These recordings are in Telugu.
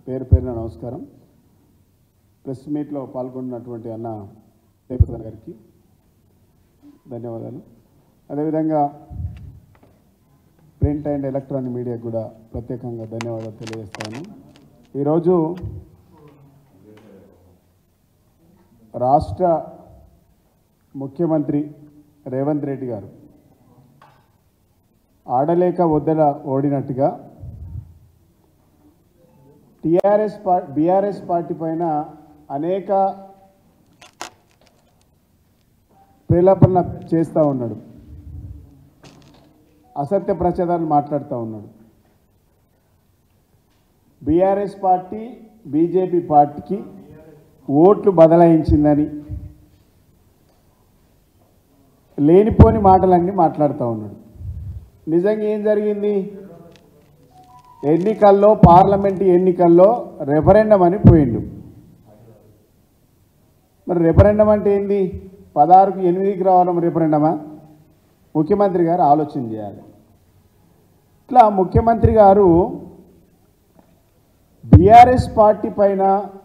పేరు పేరున నమస్కారం ప్రెస్ మీట్లో పాల్గొన్నటువంటి అన్న రేపతి గారికి ధన్యవాదాలు అదేవిధంగా ప్రింట్ అండ్ ఎలక్ట్రానిక్ మీడియాకు కూడా ప్రత్యేకంగా ధన్యవాదాలు తెలియజేస్తాను ఈరోజు రాష్ట్ర ముఖ్యమంత్రి రేవంత్ రెడ్డి గారు ఆడలేక వద్దల ఓడినట్టుగా టిఆర్ఎస్ పా బీఆర్ఎస్ పార్టీ పైన అనేక ప్రేలాపన చేస్తూ ఉన్నాడు అసత్య ప్రచారాలు మాట్లాడుతూ ఉన్నాడు బీఆర్ఎస్ పార్టీ బీజేపీ పార్టీకి ఓట్లు బదలాయించిందని లేనిపోని మాటలన్నీ మాట్లాడుతూ ఉన్నాడు నిజంగా ఏం జరిగింది ఎన్నికల్లో పార్లమెంటు ఎన్నికల్లో రెఫరెండం అని పోయిండు మరి రెఫరెండం అంటే ఏంది పదహారుకు ఎనిమిదికి రావడం రెఫరెండమా ముఖ్యమంత్రి గారు ఆలోచన చేయాలి ఇట్లా ముఖ్యమంత్రి గారు బీఆర్ఎస్ పార్టీ పైన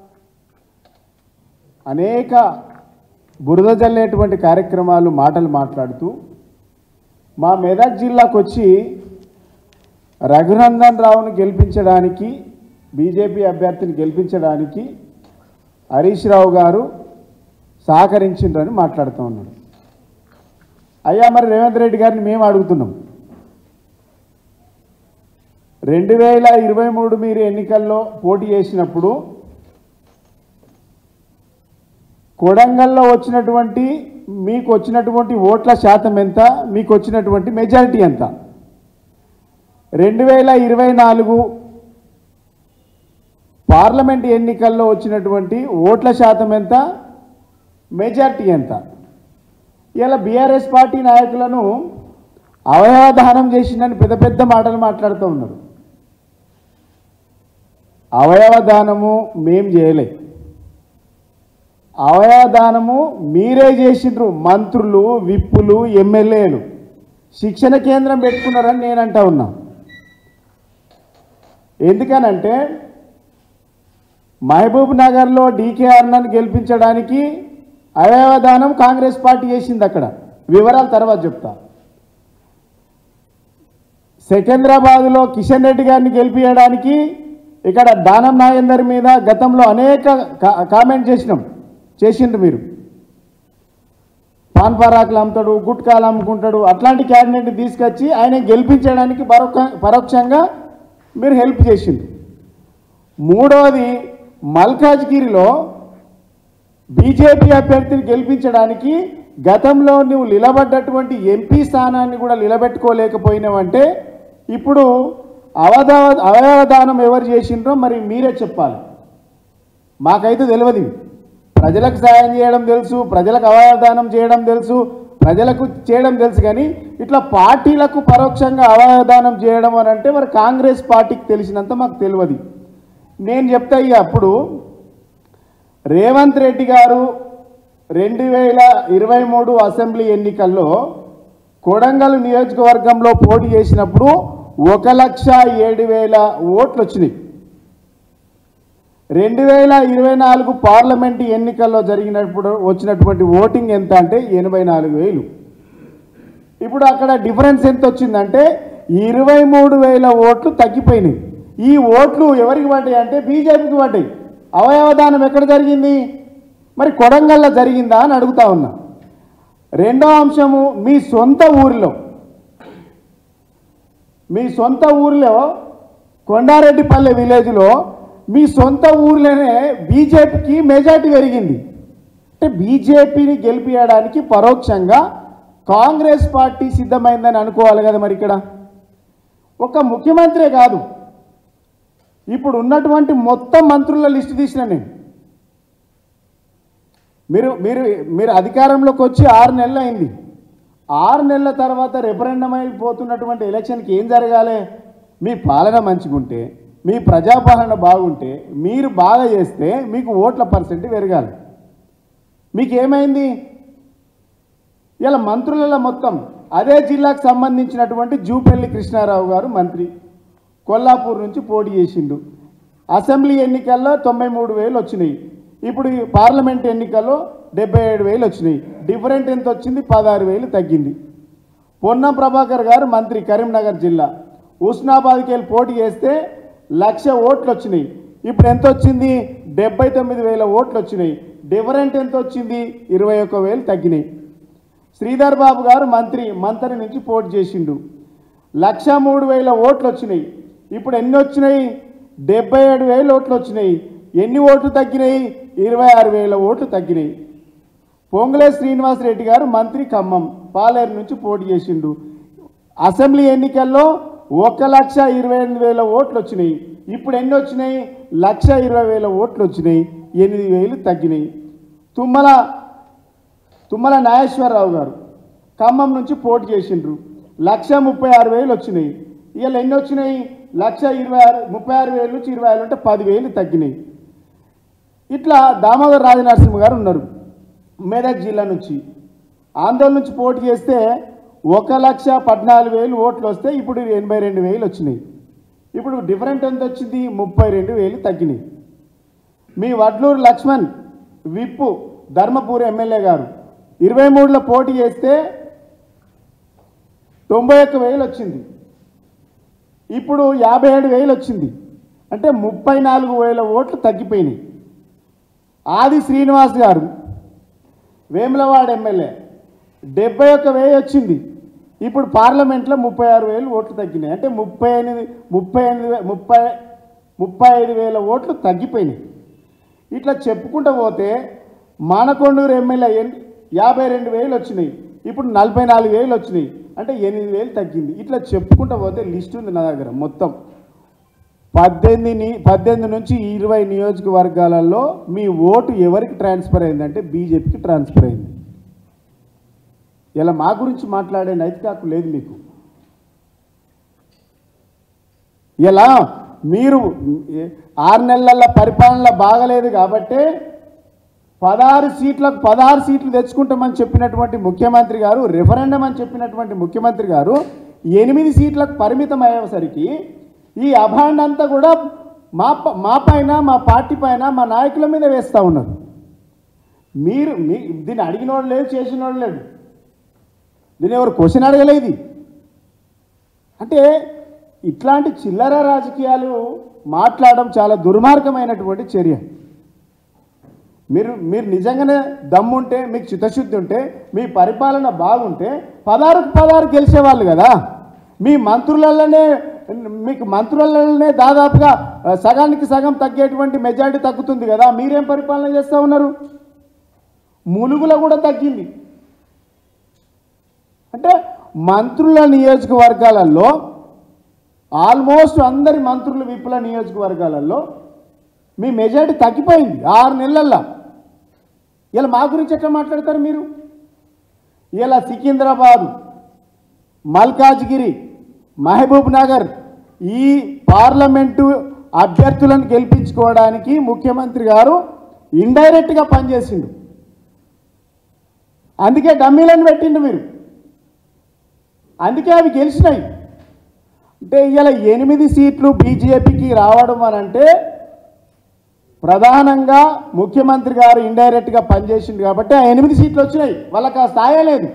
అనేక బురద జల్లేటువంటి కార్యక్రమాలు మాటలు మాట్లాడుతూ మా మెదక్ జిల్లాకు వచ్చి రఘునందన్ రావును గెలిపించడానికి బీజేపీ అభ్యర్థిని గెలిపించడానికి హరీష్ రావు గారు సహకరించిండ్రని మాట్లాడుతూ ఉన్నాడు అయ్యా మరి రేవంత్ రెడ్డి గారిని మేము అడుగుతున్నాం రెండు వేల ఇరవై మూడు మీరు ఎన్నికల్లో పోటీ చేసినప్పుడు కొడంగల్లో వచ్చినటువంటి మీకు వచ్చినటువంటి ఓట్ల శాతం ఎంత మీకు వచ్చినటువంటి మెజారిటీ ఎంత రెండు వేల ఇరవై నాలుగు పార్లమెంట్ ఎన్నికల్లో వచ్చినటువంటి ఓట్ల శాతం ఎంత మెజారిటీ ఎంత ఇలా బీఆర్ఎస్ పార్టీ నాయకులను అవయవదానం చేసిందని పెద్ద పెద్ద మాటలు మాట్లాడుతూ ఉన్నారు అవయవదానము మేం చేయలే అవయవదానము మీరే చేసిండ్రు మంత్రులు విప్పులు ఎమ్మెల్యేలు శిక్షణ కేంద్రం పెట్టుకున్నారని నేను అంటా ఉన్నా ఎందుకనంటే మహబూబ్ నగర్లో డీకే అన్నను గెలిపించడానికి అవయవదానం కాంగ్రెస్ పార్టీ చేసింది అక్కడ వివరాలు తర్వాత చెప్తా సికింద్రాబాద్లో కిషన్ రెడ్డి గారిని గెలిపించడానికి ఇక్కడ దానం నాగేందర్ మీద గతంలో అనేక కా- కామెంట్ చేసినాం చేసిండ్రు మీరు పాన్ పరాకులు అమ్ముతాడు గుట్కాలు అమ్ముకుంటాడు అట్లాంటి క్యాండిడేట్ని తీసుకొచ్చి ఆయన గెలిపించడానికి పరోక్ష పరోక్షంగా మీరు హెల్ప్ చేసిండ్రు మూడవది మల్కాజ్గిరిలో బీజేపీ అభ్యర్థిని గెలిపించడానికి గతంలో నువ్వు నిలబడ్డటువంటి ఎంపీ స్థానాన్ని కూడా నిలబెట్టుకోలేకపోయినావంటే ఇప్పుడు అవదా అవయవదానం ఎవరు చేసిండ్రో మరి మీరే చెప్పాలి మాకైతే తెలియదు ఇవి. ప్రజలకు సాయం చేయడం తెలుసు ప్రజలకు అవయవదానం చేయడం తెలుసు ప్రజలకు చేయడం తెలుసు కానీ ఇట్లా పార్టీలకు పరోక్షంగా అవయవదానం చేయడం అని అంటే మరి కాంగ్రెస్ పార్టీకి తెలిసినంత మాకు తెలియదు నేను చెప్తా ఇక అప్పుడు రేవంత్ రెడ్డి గారు రెండు వేల ఇరవై మూడు అసెంబ్లీ ఎన్నికల్లో కొడంగల్ నియోజకవర్గంలో పోటీ చేసినప్పుడు ఒక లక్ష ఏడు వేల ఓట్లు వచ్చినాయి రెండు వేల ఇరవై నాలుగు పార్లమెంట్ ఎన్నికల్లో జరిగినప్పుడు వచ్చినటువంటి ఓటింగ్ ఎంత అంటే ఎనభై నాలుగు వేలు ఇప్పుడు అక్కడ డిఫరెన్స్ ఎంత వచ్చిందంటే ఇరవై మూడు వేల ఓట్లు తగ్గిపోయినాయి ఈ ఓట్లు ఎవరికి పడ్డాయి అంటే బీజేపీకి పడ్డాయి అవయవదానం ఎక్కడ జరిగింది మరి కొడంగల్లో జరిగిందా అని అడుగుతా ఉన్నా రెండో అంశము మీ సొంత ఊరిలో మీ సొంత ఊరిలో కొండారెడ్డిపల్లె విలేజ్లో మీ సొంత ఊర్లోనే బీజేపీకి మెజార్టీ పెరిగింది అంటే బీజేపీని గెలిపించడానికి పరోక్షంగా కాంగ్రెస్ పార్టీ సిద్ధమైందని అనుకోవాలి కదా మరి ఇక్కడ ఒక ముఖ్యమంత్రే కాదు ఇప్పుడు ఉన్నటువంటి మొత్తం మంత్రుల లిస్టు తీసిన నేను మీరు మీరు మీరు అధికారంలోకి వచ్చి ఆరు నెలలు అయింది ఆరు నెలల తర్వాత రెఫరెండం అయిపోతున్నటువంటి ఎలక్షన్కి ఏం జరగాలి మీ పాలన మంచిగుంటే మీ ప్రజాపాలన బాగుంటే మీరు బాగా చేస్తే మీకు ఓట్ల పర్సెంట్ పెరగాలి మీకు ఏమైంది ఇలా మంత్రులలో మొత్తం అదే జిల్లాకు సంబంధించినటువంటి జూపల్లి కృష్ణారావు గారు మంత్రి కొల్లాపూర్ నుంచి పోటీ చేసిండు అసెంబ్లీ ఎన్నికల్లో తొంభై మూడు వేలు వచ్చినాయి ఇప్పుడు ఈ పార్లమెంట్ ఎన్నికల్లో డెబ్బై ఏడు వేలు వచ్చినాయి డిఫరెంట్ ఎంత వచ్చింది పదహారు వేలు తగ్గింది పొన్నం ప్రభాకర్ గారు మంత్రి కరీంనగర్ జిల్లా హుస్నాబాద్కి వెళ్ళి పోటీ చేస్తే లక్ష ఓట్లు వచ్చినాయి ఇప్పుడు ఎంత వచ్చింది డెబ్బై తొమ్మిది వేల ఓట్లు వచ్చినాయి డిఫరెంట్ ఎంత వచ్చింది ఇరవై ఒక్క వేలు తగ్గినాయి శ్రీధర్ బాబు గారు మంత్రి మంత్రి నుంచి పోటీ చేసిండు లక్ష మూడు వేల ఓట్లు వచ్చినాయి ఇప్పుడు ఎన్ని వచ్చినాయి డెబ్బై ఏడు వేల ఓట్లు వచ్చినాయి ఎన్ని ఓట్లు తగ్గినాయి ఇరవై ఆరు వేల ఓట్లు తగ్గినాయి పొంగులే శ్రీనివాసరెడ్డి గారు మంత్రి ఖమ్మం పాలేరు నుంచి పోటీ చేసిండు అసెంబ్లీ ఎన్నికల్లో ఒక లక్ష ఇరవై ఎనిమిది వేల ఓట్లు వచ్చినాయి ఇప్పుడు ఎన్ని వచ్చినాయి లక్ష ఇరవై వేల ఓట్లు వచ్చినాయి ఎనిమిది వేలు తగ్గినాయి తుమ్మల తుమ్మల నాగేశ్వరరావు గారు ఖమ్మం నుంచి పోటీ చేసిండ్రు లక్ష ముప్పై ఆరు వేలు వచ్చినాయి ఇవాళ ఎన్ని వచ్చినాయి లక్ష ఇరవై ఆరు ముప్పై ఆరు వేలు నుంచి ఇరవై ఆరు అంటే పదివేలు తగ్గినాయి ఇట్లా దామోదర్ రాజనరసింహ గారు ఉన్నారు మెదక్ జిల్లా నుంచి ఆందోళన నుంచి పోటీ చేస్తే ఒక లక్ష పద్నాలుగు వేలు ఓట్లు వస్తే ఇప్పుడు ఎనభై రెండు వేలు వచ్చినాయి ఇప్పుడు డిఫరెంట్ ఎంత వచ్చింది ముప్పై రెండు వేలు తగ్గినాయి మీ వడ్లూరు లక్ష్మణ్ విప్పు ధర్మపూర్ ఎమ్మెల్యే గారు ఇరవై మూడులో పోటీ చేస్తే తొంభై ఒక్క వేలు వచ్చింది ఇప్పుడు యాభై ఏడు వేలు వచ్చింది అంటే ముప్పై నాలుగు వేల ఓట్లు తగ్గిపోయినాయి ఆది శ్రీనివాస్ గారు వేములవాడ ఎమ్మెల్యే డెబ్బై ఒక్క వెయ్యి వచ్చింది ఇప్పుడు పార్లమెంట్లో ముప్పై ఆరు వేలు ఓట్లు తగ్గినాయి అంటే ముప్పై ఎనిమిది ముప్పై ఎనిమిది వే- ముప్పై ముప్పై ఐదు వేల ఓట్లు తగ్గిపోయినాయి ఇట్లా చెప్పుకుంటూ పోతే మానకొండూరు ఎమ్మెల్యే ఎన్- యాభై రెండు వేలు వచ్చినాయి ఇప్పుడు నలభై నాలుగు వేలు వచ్చినాయి అంటే ఎనిమిది వేలు తగ్గింది ఇట్లా చెప్పుకుంటూ పోతే లిస్ట్ ఉంది నా దగ్గర మొత్తం పద్దెనిమిది ని- పద్దెనిమిది నుంచి ఇరవై నియోజకవర్గాలలో మీ ఓటు ఎవరికి ట్రాన్స్ఫర్ అయిందంటే బీజేపీకి ట్రాన్స్ఫర్ అయింది ఇలా మా గురించి మాట్లాడే నైతిక హక్కు లేదు మీకు ఇలా మీరు ఏ- ఆరు నెలల పరిపాలన బాగలేదు కాబట్టే పదహారు సీట్లకు పదహారు సీట్లు తెచ్చుకుంటామని చెప్పినటువంటి ముఖ్యమంత్రి గారు రెఫరెండం అని చెప్పినటువంటి ముఖ్యమంత్రి గారు ఎనిమిది సీట్లకు పరిమితం అయ్యేసరికి ఈ అభాండ్ అంతా కూడా మా ప- మా పైన మా పార్టీ పైన మా నాయకుల మీద వేస్తూ ఉన్నారు మీరు మీ దీన్ని అడిగినోడు లేదు చేసినోడు లేడు దీన్ని ఎవరు క్వశ్చన్ అడగలేదు అంటే ఇట్లాంటి చిల్లర రాజకీయాలు మాట్లాడడం చాలా దుర్మార్గమైనటువంటి చర్య మీరు మీరు నిజంగానే దమ్ముంటే మీకు చిత్తశుద్ధి ఉంటే మీ పరిపాలన బాగుంటే పదహారుకు పదహారు గెలిచేవాళ్ళు కదా మీ మంత్రులలోనే మీకు మంత్రులలోనే దాదాపుగా ఆ, సగానికి సగం తగ్గేటువంటి మెజారిటీ తగ్గుతుంది కదా మీరేం పరిపాలన చేస్తూ ఉన్నారు ములుగులో కూడా తగ్గింది అంటే మంత్రుల నియోజకవర్గాలలో ఆల్మోస్ట్ అందరి మంత్రులు విప్పుల నియోజకవర్గాలలో మీ మెజారిటీ తగ్గిపోయింది ఆరు నెలల్లో ఇలా మా గురించి ఎట్లా మాట్లాడతారు మీరు ఇలా సికింద్రాబాద్ మల్కాజ్గిరి మహబూబ్ నగర్ ఈ పార్లమెంటు అభ్యర్థులను గెలిపించుకోవడానికి ముఖ్యమంత్రి గారు ఇండైరెక్ట్గా పనిచేసిండు అందుకే డమ్మీలను పెట్టిండు మీరు అందుకే అవి గెలిచినాయి అంటే ఇలా ఎనిమిది సీట్లు బీజేపీకి రావడం అని అంటే ప్రధానంగా ముఖ్యమంత్రి గారు ఇండైరెక్ట్గా పనిచేసింది కాబట్టి ఆ ఎనిమిది సీట్లు వచ్చినాయి వాళ్ళకి ఆ స్థాయే లేదు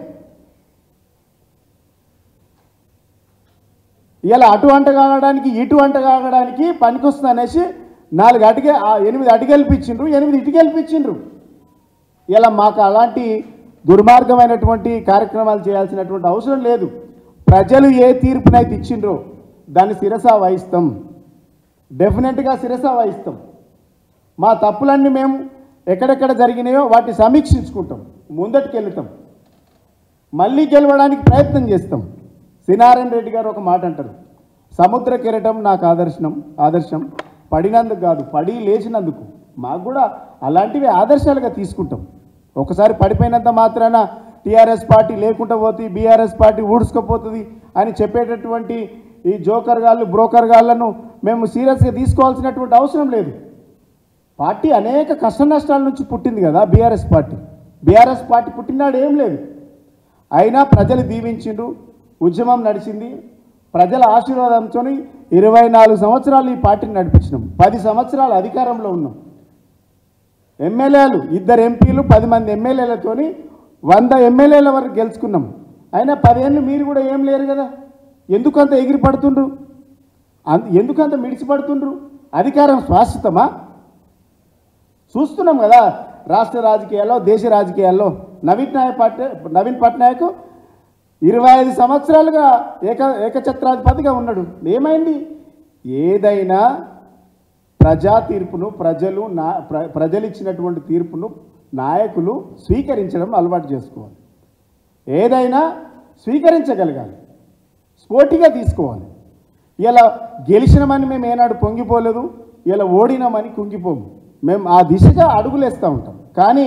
ఇలా అటు వంట కాగడానికి ఇటు వంట కాగడానికి పనికొస్తుంది అనేసి నాలుగు అటుకే ఆ ఎనిమిది అటు గెలిపించిండ్రు ఎనిమిది ఇటు గెలిపించిండ్రు ఇలా మాకు అలాంటి దుర్మార్గమైనటువంటి కార్యక్రమాలు చేయాల్సినటువంటి అవసరం లేదు ప్రజలు ఏ తీర్పునైతే ఇచ్చిండ్రో దాన్ని శిరస వహిస్తాం డెఫినెట్గా శిరస వహిస్తాం మా తప్పులన్నీ మేము ఎక్కడెక్కడ జరిగినాయో వాటిని సమీక్షించుకుంటాం ముందటికి వెళ్తాం మళ్ళీ గెలవడానికి ప్రయత్నం చేస్తాం సినారాయణ రెడ్డి గారు ఒక మాట అంటారు సముద్ర కిరటం నాకు ఆదర్శనం ఆదర్శం పడినందుకు కాదు పడి లేచినందుకు మాకు కూడా అలాంటివి ఆదర్శాలుగా తీసుకుంటాం ఒకసారి పడిపోయినంత మాత్రాన టీఆర్ఎస్ పార్టీ లేకుండా పోతుంది బీఆర్ఎస్ పార్టీ ఊడ్చుకపోతుంది అని చెప్పేటటువంటి ఈ జోకర్ గాళ్ళు బ్రోకర్ గాళ్ళను మేము సీరియస్గా తీసుకోవాల్సినటువంటి అవసరం లేదు పార్టీ అనేక కష్ట నష్టాల నుంచి పుట్టింది కదా బీఆర్ఎస్ పార్టీ బీఆర్ఎస్ పార్టీ పుట్టినాడు ఏం లేదు అయినా ప్రజలు దీవించిండ్రు ఉద్యమం నడిచింది ప్రజల ఆశీర్వాదంతో ఇరవై నాలుగు సంవత్సరాలు ఈ పార్టీని నడిపించినాం పది సంవత్సరాలు అధికారంలో ఉన్నాం ఎమ్మెల్యేలు ఇద్దరు ఎంపీలు పది మంది ఎమ్మెల్యేలతోని వంద ఎమ్మెల్యేల వరకు గెలుచుకున్నాం అయినా పదేళ్ళు మీరు కూడా ఏం లేరు కదా ఎందుకంత ఎగిరి పడుతుండ్రు అంత ఎందుకంత మిడిచి పడుతుండ్రు అధికారం శాశ్వతమా చూస్తున్నాం కదా రాష్ట్ర రాజకీయాల్లో దేశ రాజకీయాల్లో నవీన్ నాయక్ పట్టే నవీన్ పట్నాయక్ ఇరవై ఐదు సంవత్సరాలుగా ఏక ఏకఛత్రాధిపతిగా ఉన్నాడు ఏమైంది ఏదైనా ప్రజా తీర్పును ప్రజలు నా ప్ర ప్రజలు ఇచ్చినటువంటి తీర్పును నాయకులు స్వీకరించడం అలవాటు చేసుకోవాలి ఏదైనా స్వీకరించగలగాలి స్పోర్టిగా తీసుకోవాలి ఇలా గెలిచినామని మేము ఏనాడు పొంగిపోలేదు ఇలా ఓడినామని కుంగిపోము మేము ఆ దిశగా అడుగులేస్తూ ఉంటాం కానీ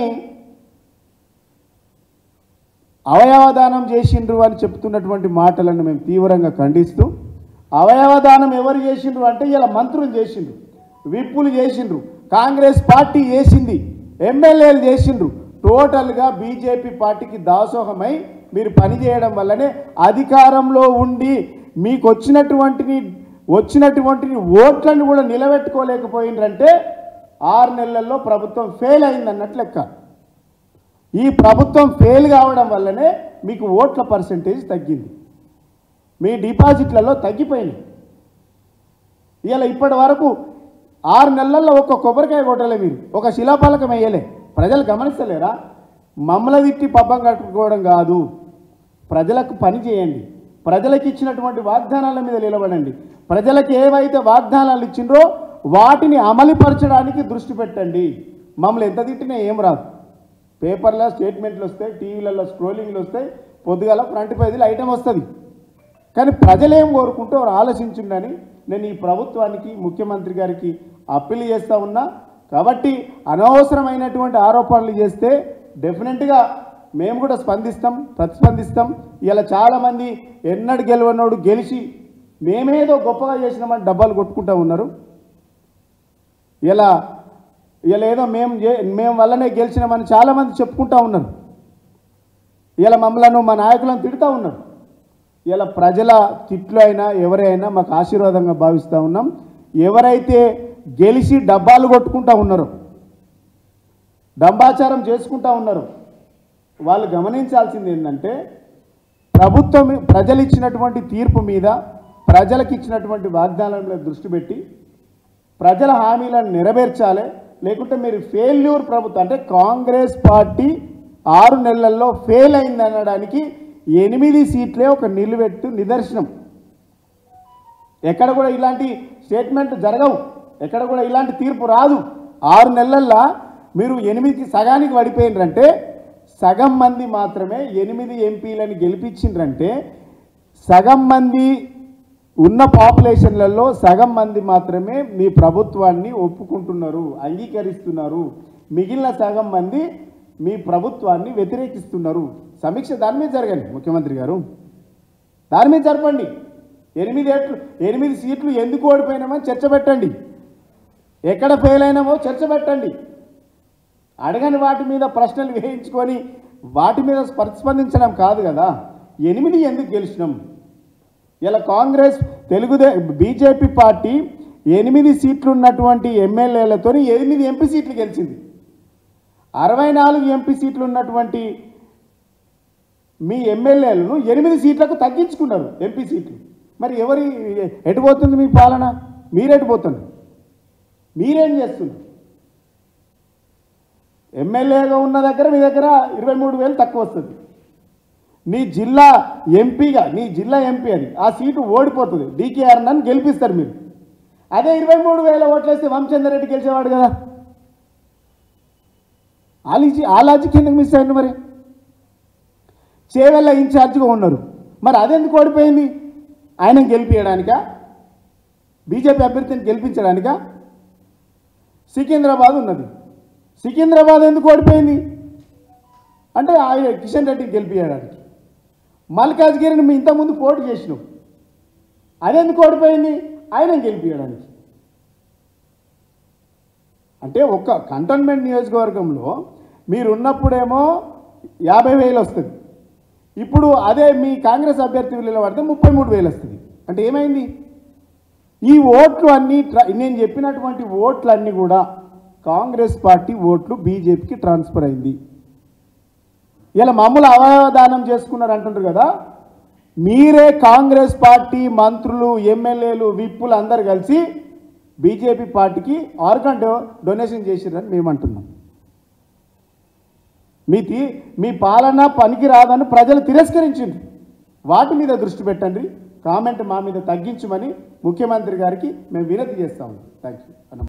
అవయవదానం చేసిండ్రు అని చెప్తున్నటువంటి మాటలను మేము తీవ్రంగా ఖండిస్తూ అవయవదానం ఎవరు చేసిండ్రు అంటే ఇలా మంత్రులు చేసిండ్రు విప్పులు చేసిండ్రు కాంగ్రెస్ పార్టీ చేసింది ఎమ్మెల్యేలు చేసిండ్రు టోటల్గా బీజేపీ పార్టీకి దాసోహమై మీరు పనిచేయడం వల్లనే అధికారంలో ఉండి మీకు వచ్చినటువంటిని వచ్చినటువంటిని ఓట్లను కూడా నిలబెట్టుకోలేకపోయిండ్రంటే ఆరు నెలల్లో ప్రభుత్వం ఫెయిల్ అయిందన్నట్లు లెక్క ఈ ప్రభుత్వం ఫెయిల్ కావడం వల్లనే మీకు ఓట్ల పర్సంటేజ్ తగ్గింది మీ డిపాజిట్లలో తగ్గిపోయినాయి ఇలా ఇప్పటి వరకు ఆరు నెలల్లో ఒక కొబ్బరికాయ కొట్టలే మీరు ఒక శిలాఫలకం వేయలే ప్రజలు గమనిస్తలేరా మమ్మల తిట్టి పబ్బం కట్టుకోవడం కాదు ప్రజలకు పని చేయండి ప్రజలకు ఇచ్చినటువంటి వాగ్దానాల మీద నిలబడండి ప్రజలకు ఏవైతే వాగ్దానాలు ఇచ్చిండ్రో వాటిని అమలుపరచడానికి దృష్టి పెట్టండి మమ్మల్ని ఎంత తిట్టినా ఏం రాదు పేపర్లో స్టేట్మెంట్లు వస్తాయి టీవీలలో స్క్రోలింగ్లు వస్తాయి పొద్దుగాల ఫ్రంట్ పేజీలో ఐటమ్ వస్తుంది కానీ ప్రజలేం కోరుకుంటూ వారు ఆలోచించుండని నేను ఈ ప్రభుత్వానికి ముఖ్యమంత్రి గారికి అప్పీల్ చేస్తూ ఉన్నా కాబట్టి అనవసరమైనటువంటి ఆరోపణలు చేస్తే డెఫినెట్గా మేము కూడా స్పందిస్తాం ప్రతిస్పందిస్తాం ఇలా చాలామంది ఎన్నడు గెలవనోడు గెలిచి మేమేదో గొప్పగా చేసినామని డబ్బాలు కొట్టుకుంటూ ఉన్నారు ఇలా ఇలా ఏదో మేము చే- మేము వల్లనే గెలిచినామని చాలామంది చెప్పుకుంటా ఉన్నారు ఇలా మమ్మలను మా నాయకులను తిడుతూ ఉన్నారు ఇలా ప్రజల తిట్లు అయినా ఎవరైనా మాకు ఆశీర్వాదంగా భావిస్తూ ఉన్నాం ఎవరైతే గెలిచి డబ్బాలు కొట్టుకుంటా ఉన్నారో డంబాచారం చేసుకుంటా ఉన్నారు వాళ్ళు గమనించాల్సింది ఏంటంటే ప్రభుత్వం ప్రజలు ఇచ్చినటువంటి తీర్పు మీద ప్రజలకు ఇచ్చినటువంటి వాగ్దానాల మీద దృష్టి పెట్టి ప్రజల హామీలను నెరవేర్చాలి లేకుంటే మీరు ఫెయిల్యూర్ ప్రభుత్వం అంటే కాంగ్రెస్ పార్టీ ఆరు నెలల్లో ఫెయిల్ అయింది అనడానికి ఎనిమిది సీట్లే ఒక నిలువెత్తు నిదర్శనం ఎక్కడ కూడా ఇలాంటి స్టేట్మెంట్ జరగవు ఎక్కడ కూడా ఇలాంటి తీర్పు రాదు ఆరు నెలల్లో మీరు ఎనిమిదికి సగానికి పడిపోయినరంటే సగం మంది మాత్రమే ఎనిమిది ఎంపీలను గెలిపించిండ్రంటే సగం మంది ఉన్న పాపులేషన్లలో సగం మంది మాత్రమే మీ ప్రభుత్వాన్ని ఒప్పుకుంటున్నారు అంగీకరిస్తున్నారు మిగిలిన సగం మంది మీ ప్రభుత్వాన్ని వ్యతిరేకిస్తున్నారు సమీక్ష దాని మీద జరగండి ముఖ్యమంత్రి గారు దాని మీద జరపండి ఎనిమిది ఏట్లు ఎనిమిది సీట్లు ఎందుకు ఓడిపోయినామని చర్చ పెట్టండి ఎక్కడ ఫెయిల్ అయినామో చర్చ పెట్టండి అడగని వాటి మీద ప్రశ్నలు వేయించుకొని వాటి మీద ప్రతిస్పందించడం కాదు కదా ఎనిమిది ఎందుకు గెలిచినాం ఇలా కాంగ్రెస్ తెలుగుదే బీజేపీ పార్టీ ఎనిమిది సీట్లు ఉన్నటువంటి ఎమ్మెల్యేలతో ఎనిమిది ఎంపీ సీట్లు గెలిచింది అరవై నాలుగు ఎంపీ సీట్లు ఉన్నటువంటి మీ ఎమ్మెల్యేలను ఎనిమిది సీట్లకు తగ్గించుకున్నారు ఎంపీ సీట్లు మరి ఎవరి ఎటు పోతుంది మీ పాలన మీరెటు పోతున్నారు మీరేం చేస్తున్నారు ఎమ్మెల్యేగా ఉన్న దగ్గర మీ దగ్గర ఇరవై మూడు వేలు తక్కువ వస్తుంది నీ జిల్లా ఎంపీగా నీ జిల్లా ఎంపీ అది ఆ సీటు ఓడిపోతుంది డీకేఆర్ నన్ను గెలిపిస్తారు మీరు అదే ఇరవై మూడు వేల ఓట్లేస్తే వంశచంద్ర రెడ్డి గెలిచేవాడు కదా ఆలోచి ఆ లాజిక్ ఎందుకు మిస్ అయింది మరి చేవెళ్ళ ఇన్ఛార్జ్గా ఉన్నారు మరి అదెందుకు ఓడిపోయింది ఆయన గెలిపించడానికా బీజేపీ అభ్యర్థిని గెలిపించడానికా సికింద్రాబాద్ ఉన్నది సికింద్రాబాద్ ఎందుకు ఓడిపోయింది అంటే ఆయన కిషన్ రెడ్డిని గెలిపించడానికి మల్కాజ్గిరిని మీ ఇంతకుముందు పోటీ చేసినావు అదెందుకు ఓడిపోయింది ఆయన గెలిపించడానికి అంటే ఒక్క కంటోన్మెంట్ నియోజకవర్గంలో మీరు ఉన్నప్పుడేమో యాభై వేలు వస్తుంది ఇప్పుడు అదే మీ కాంగ్రెస్ అభ్యర్థి నిలబడితే ముప్పై మూడు వేలు వస్తుంది అంటే ఏమైంది ఈ ఓట్లు అన్నీ ట్రా- నేను చెప్పినటువంటి ఓట్లన్నీ కూడా కాంగ్రెస్ పార్టీ ఓట్లు బీజేపీకి ట్రాన్స్ఫర్ అయింది ఇలా మమ్మల్ని అవదానం చేసుకున్నారు అంటుంటారు కదా మీరే కాంగ్రెస్ పార్టీ మంత్రులు ఎమ్మెల్యేలు విప్పులు అందరు కలిసి బీజేపీ పార్టీకి ఆర్గన్ డో డొనేషన్ చేసిరని మేము అంటున్నాం మీ తీ- మీ పాలన పనికి రాదని ప్రజలు తిరస్కరించింది వాటి మీద దృష్టి పెట్టండి కామెంట్ మా మీద తగ్గించమని ముఖ్యమంత్రి గారికి మేము వినతి చేస్తాము థ్యాంక్ యూ